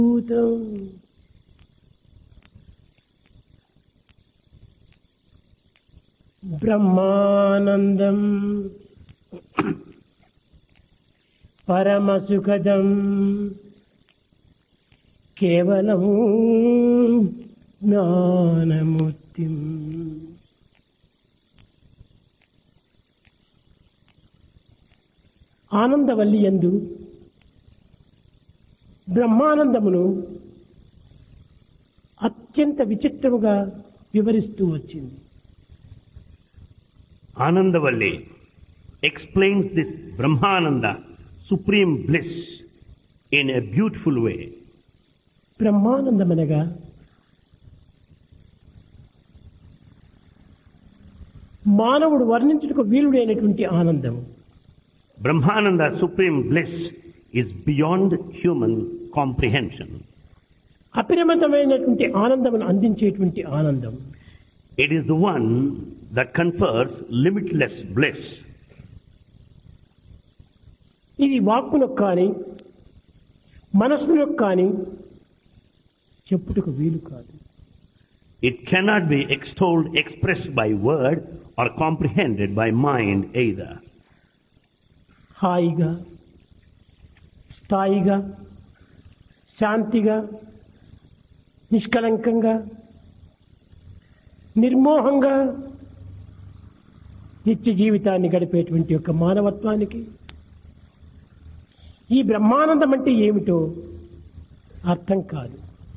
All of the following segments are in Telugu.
భూతం బ్రహ్మానందం పరమసుఖదం కేవలం జ్ఞానమూర్తిం ఆనందవల్లి యందు బ్రహ్మానందమును అత్యంత విచిత్రముగా వివరిస్తూ వచ్చింది Anandavalli explains this Brahmananda, supreme bliss, in a beautiful way. బ్రహ్మానందమనగా మానవుడు వర్ణించుటకు వీలుడైనటువంటి ఆనందము Brahmananda, supreme bliss, is beyond human comprehension. అపరిమితమైనటువంటి ఆనందమును అందించేటువంటి ఆనందం It is the one that confers limitless bliss. ఇది వాక్కునకు కానీ మనస్సునకు కానీ చెప్పుటకు వీలు కాదు It cannot be extolled, expressed by word, or comprehended by mind either. హాయిగా స్థాయిగా శాంతిగా నిష్కలంకంగా నిర్మోహంగా నిత్య జీవితాన్ని గడిపేటువంటి యొక్క మానవత్వానికి ఈ బ్రహ్మానందం అంటే ఏమిటో అర్థం కాదు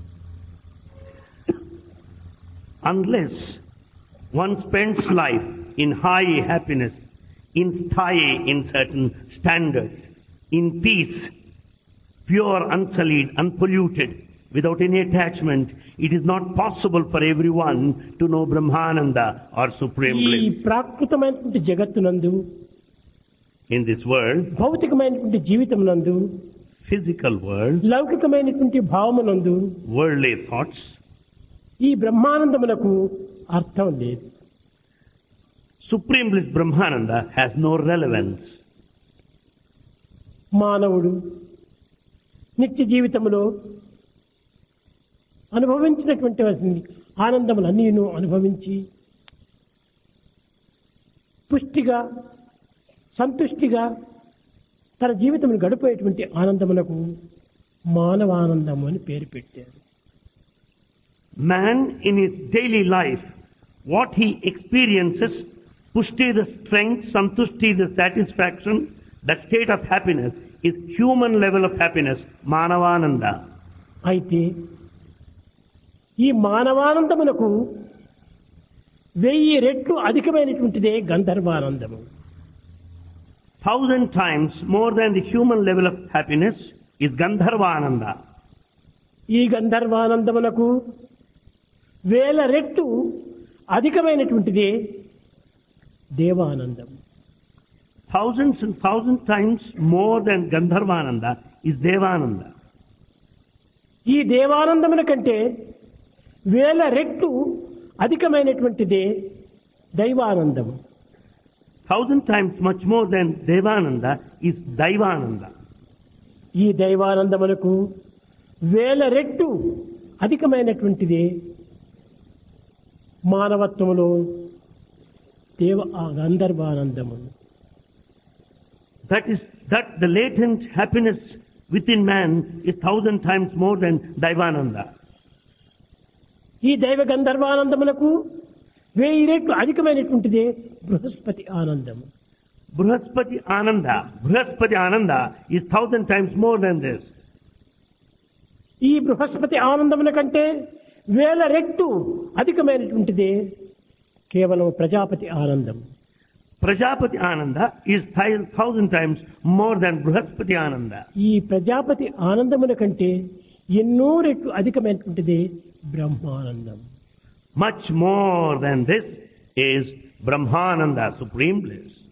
Unless one spends life in high happiness, in style, in certain standards, in peace, pure, unsullied, unpolluted, without any attachment, it is not possible for everyone to know Brahmananda or Supreme ఈ Bliss. ప్రాకృతమైనటువంటి జగత్తునందు In this world, భౌతికమైనటువంటి జీవితమునందు physical world, లౌకికమైనటువంటి భావమునందు worldly thoughts, ఈ బ్రహ్మానందమునకు అర్థం లేదు Supreme Bliss Brahmananda has no relevance. మానవుడు నిత్య జీవితంలో అనుభవించినటువంటి ఆనందములన్నీను అనుభవించి పుష్టిగా సంతుష్టిగా తన జీవితమును గడిపేటువంటి ఆనందమునకు మానవానందము అని పేరు పెట్టారు Man in his daily life, what he experiences, pushti the strength, santushti the satisfaction, that state of happiness is human level of happiness, manavananda. అయితే ఈ మానవానందమునకు వెయ్యి రెట్లు అధికమైనటువంటిదే గంధర్వానందము Thousand times more than the human level of happiness is Gandharvananda. ఈ గంధర్వానందమునకు వేల రెట్లు అధికమైనటువంటిదే Devanandam Thousands and thousand times more than Gandharvananda is Devananda. ఈ దేవానందముల కంటే వేల రెట్లు అధికమైనటువంటిదే దైవానందము Thousand times much more than Devananda is Daivananda. ఈ దైవానందములకు వేల రెట్లు అధికమైనటువంటిదే మానవత్వములో దేవ ఆ గంధర్వానందము That is that the latent happiness within man is thousand times more than Daivananda. ఈ దైవ గంధర్వానందములకు వెయ్యి రెట్లు అధికమైనటువంటిదే బృహస్పతి ఆనందము Bruhaspati Ananda, Bruhaspati Ananda is thousand times more than this. ఈ బృహస్పతి ఆనందముల కంటే వేల రెట్లు అధికమైనటువంటిదే కేవలం ప్రజాపతి ఆనందం Prajapati Ananda is thou- thousand times more than Bruhaspati Ananda. ఈ ప్రజాపతి ఆనందముల కంటే ఎన్నో రెట్లు అధికమైనటువంటిదే Brahmanandam Much more than this is Brahmananda, supreme bliss.